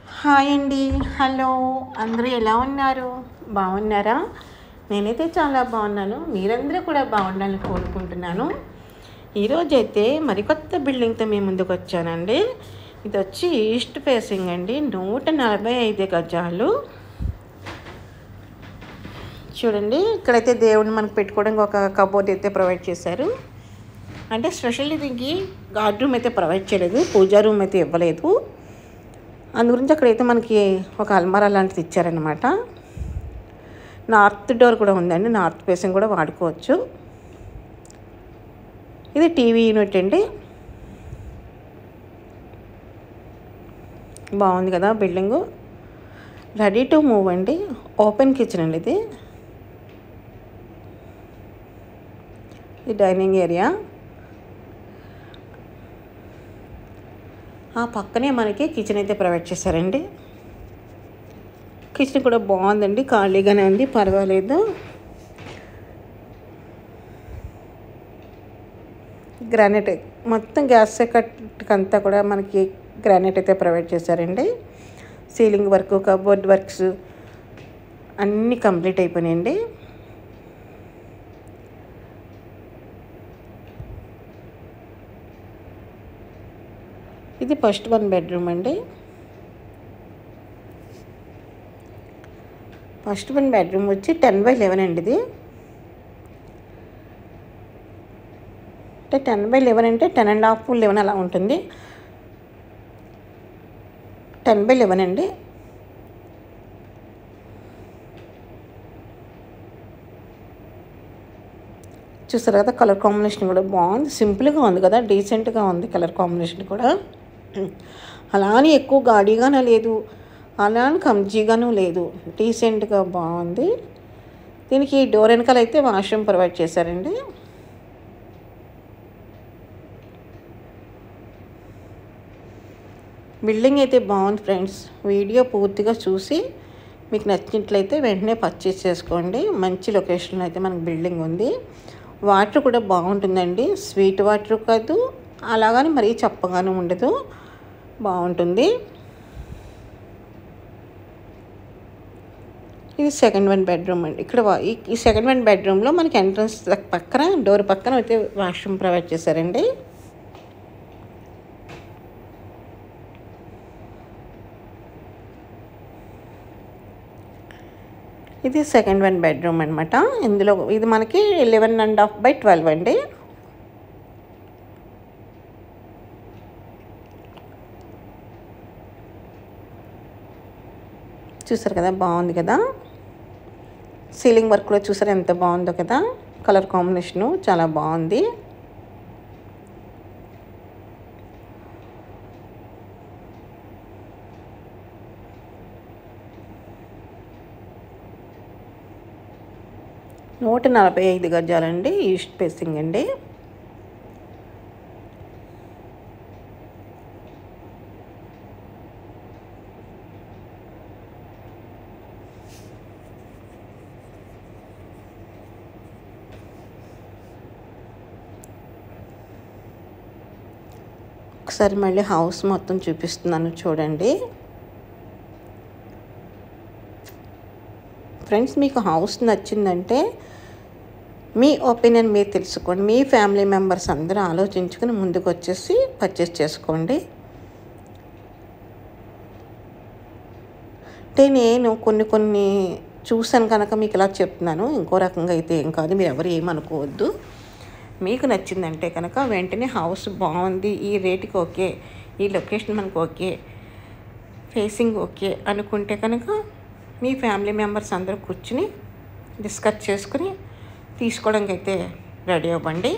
hi అండి hello అందరూ ఎలా ఉన్నారు బాగున్నారా నేనైతే చాలా బాగున్నాను మీరందరూ కూడా బాగుండాలని కోరుకుంటున్నాను ఈరోజు అయితే మరికొత్త బిల్డింగ్తో మీ ముందుకు వచ్చానండి ఇది వచ్చి ఈస్ట్ ఫేసింగ్ అండి నూట నలభై ఐదు గజాలు చూడండి ఇక్కడైతే దేవుడిని మనకు పెట్టుకోవడానికి ఒక కబోర్డ్ అయితే ప్రొవైడ్ చేశారు అంటే స్పెషల్ దీనికి గార్డ్ రూమ్ అయితే ప్రొవైడ్ చేయలేదు పూజా రూమ్ అయితే ఇవ్వలేదు అందు గురించి అక్కడైతే మనకి ఒక అల్మారా లాంటిది ఇచ్చారనమాట నార్త్ డోర్ కూడా ఉందండి నార్త్ ఫేసింగ్ కూడా వాడుకోవచ్చు ఇది టీవీ యూనిట్ అండి బాగుంది కదా బిల్డింగు రెడీ టు మూవ్ అండి ఓపెన్ కిచెన్ అండి ఇది ఇది డైనింగ్ ఏరియా ఆ పక్కనే మనకి కిచెన్ అయితే ప్రొవైడ్ చేశారండి కిచెన్ కూడా బాగుందండి ఖాళీగానే ఉంది పర్వాలేదు గ్రానైట్ మొత్తం గ్యాస్ అంతా కూడా మనకి గ్రానైట్ అయితే ప్రొవైడ్ చేశారండి సీలింగ్ వర్క్ కబోర్డ్ వర్క్స్ అన్నీ కంప్లీట్ అయిపోయినాయండి ఇది ఫస్ట్ వన్ బెడ్రూమ్ అండి ఫస్ట్ వన్ బెడ్రూమ్ వచ్చి టెన్ బై లెవెన్ అండి ఇది అంటే టెన్ బై లెవెన్ అంటే టెన్ అండ్ హాఫ్ లెవెన్ అలా ఉంటుంది టెన్ బై లెవెన్ అండి చూసారు కదా కలర్ కాంబినేషన్ కూడా బాగుంది సింపుల్గా ఉంది కదా డీసెంట్గా ఉంది కలర్ కాంబినేషన్ కూడా అలా అని ఎక్కువ గాడిగానే లేదు అలా అని కంజీగాను లేదు డీసెంట్గా బాగుంది దీనికి డోర్ వెనకాల అయితే వాష్రూమ్ ప్రొవైడ్ చేశారండి బిల్డింగ్ అయితే బాగుంది ఫ్రెండ్స్ వీడియో పూర్తిగా చూసి మీకు నచ్చినట్లయితే వెంటనే పర్చేస్ చేసుకోండి మంచి లొకేషన్లో అయితే మనకి బిల్డింగ్ ఉంది వాటర్ కూడా బాగుంటుందండి స్వీట్ వాటర్ కాదు అలాగని మరీ చప్పగానే ఉండదు బాగుంటుంది ఇది సెకండ్ వన్ బెడ్రూమ్ అండి ఇక్కడ వా- ఈ- ఈ సెకండ్ వన్ బెడ్రూమ్లో మనకి ఎంట్రన్స్ పక్కన డోర్ పక్కన అయితే వాష్రూమ్ ప్రొవైడ్ చేశారండి ఇది సెకండ్ వన్ బెడ్రూమ్ అనమాట ఇందులో ఇది మనకి eleven and half by twelve అండి చూసారు కదా బాగుంది కదా సీలింగ్ వర్క్ కూడా చూసారు ఎంత బాగుందో కదా కలర్ కాంబినేషను చాలా బాగుంది నూట నలభై ఐదు గజాలండి ఈస్ట్ ఫేసింగ్ అండి ఒకసారి మళ్ళీ హౌస్ మొత్తం చూపిస్తున్నాను చూడండి ఫ్రెండ్స్ మీకు హౌస్ నచ్చిందంటే మీ ఒపీనియన్ మీరు తెలుసుకోండి మీ ఫ్యామిలీ మెంబర్స్ అందరూ ఆలోచించుకుని ముందుకు వచ్చేసి పర్చేస్ చేసుకోండి అంటే నేను కొన్ని కొన్ని చూసాను కనుక మీకు ఇలా చెప్తున్నాను ఇంకో రకంగా అయితే ఏం కాదు మీరు ఎవరు ఏమనుకోవద్దు మీకు నచ్చిందంటే కనుక వెంటనే హౌస్ బాగుంది ఈ రేటుకి ఓకే ఈ లొకేషన్ మనకు ఓకే ఫేసింగ్ ఓకే అనుకుంటే కనుక మీ ఫ్యామిలీ మెంబర్స్ అందరూ కూర్చుని డిస్కస్ చేసుకుని తీసుకోవడానికి అయితే రెడీ అవ్వండి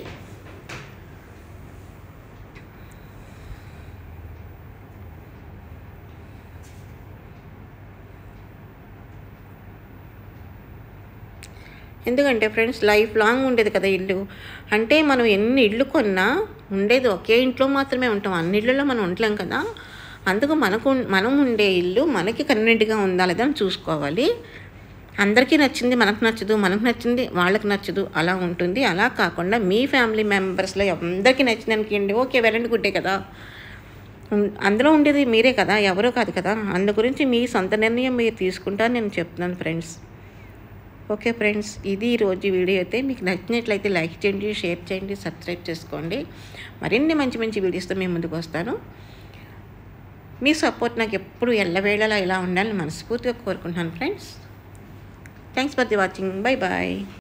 ఎందుకంటే ఫ్రెండ్స్ లైఫ్ లాంగ్ ఉండేది కదా ఇల్లు అంటే మనం ఎన్ని ఇల్లు కొన్నా ఉండేది ఒకే ఇంట్లో మాత్రమే ఉంటాం అన్ని ఇళ్ళలో మనం ఉండలేం కదా అందుకు మనకు మనం ఉండే ఇల్లు మనకి కన్వీనెంట్గా ఉందా లేదా అని చూసుకోవాలి అందరికీ నచ్చింది మనకు నచ్చదు మనకు నచ్చింది వాళ్ళకి నచ్చదు అలా ఉంటుంది అలా కాకుండా మీ ఫ్యామిలీ మెంబర్స్లో అందరికీ నచ్చింది అనుకోండి ఓకే వెరండి గుడ్డే కదా ఉం- అందులో ఉండేది మీరే కదా ఎవరో కాదు కదా అందు గురించి మీ సొంత నిర్ణయం మీరు తీసుకుంటారని నేను చెప్తున్నాను ఫ్రెండ్స్ ఓకే ఫ్రెండ్స్ ఇది ఈరోజు వీడియో అయితే మీకు నచ్చినట్లయితే లైక్ చేయండి షేర్ చేయండి సబ్స్క్రైబ్ చేసుకోండి మరిన్ని మంచి మంచి వీడియోస్తో మేము ముందుకు వస్తాను మీ సపోర్ట్ నాకు ఎప్పుడు ఎల్లవేళలా ఇలా ఉండాలని మనస్ఫూర్తిగా కోరుకుంటున్నాను friends thanks for the watching bye bye